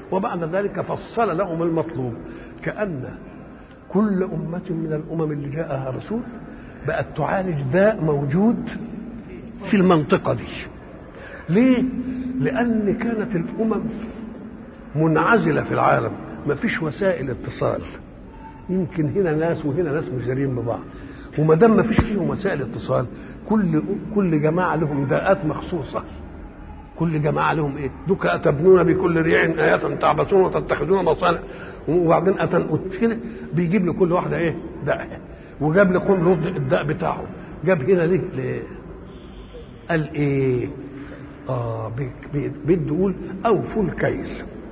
وبعد ذلك فصل لهم المطلوب كأن كل أمة من الأمم اللي جاءها رسول بقت تعالج داء موجود في المنطقة دي ليه؟ لأن كانت الأمم منعزلة في العالم ما فيش وسائل اتصال يمكن هنا ناس وهنا ناس مش دارين ببعض وما دام ما فيش فيهم وسائل اتصال كل كل جماعه لهم داءات مخصوصه كل جماعه لهم ايه؟ دوك اتبنون بكل ريع آية تعبثون وتتخذون مصانع وبعدين اتن كده بيجيب لكل واحده ايه؟ داء وجاب لقوم لوط الداء بتاعه جاب هنا ليه؟ ليه؟ قال ايه؟ اه بده يقول اوفوا الكيل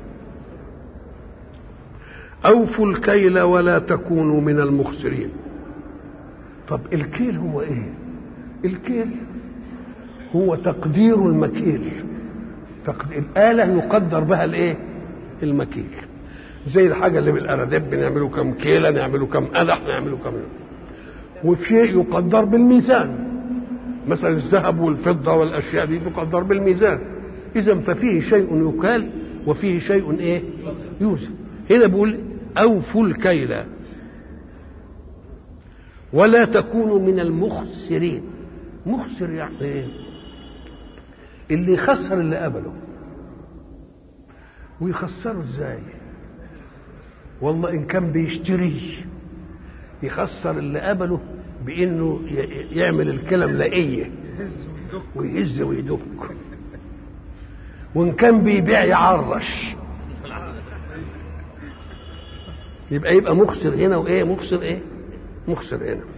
اوفوا الكيل ولا تكونوا من المخسرين طب الكيل هو ايه الكيل هو تقدير المكيل تقدير الآلة يقدر بها الايه المكيل زي الحاجة اللي بالأرادب بنعمله كم كيلة نعمله كم قدح نعمله كم وفي شيء يقدر بالميزان مثلا الذهب والفضة والأشياء دي تقدر بالميزان إذا ففيه شيء يكال وفيه شيء إيه يوزن هنا بيقول أوفوا الكيل ولا تكونوا من المخسرين مخسر يعني ايه اللي يخسر اللي قبله ويخسره ازاي والله ان كان بيشتري يخسر اللي قبله بانه يعمل الكلام لقيه ويهز ويدك وان كان بيبيع يعرش يبقى يبقى مخسر هنا وايه مخسر ايه مخسر هنا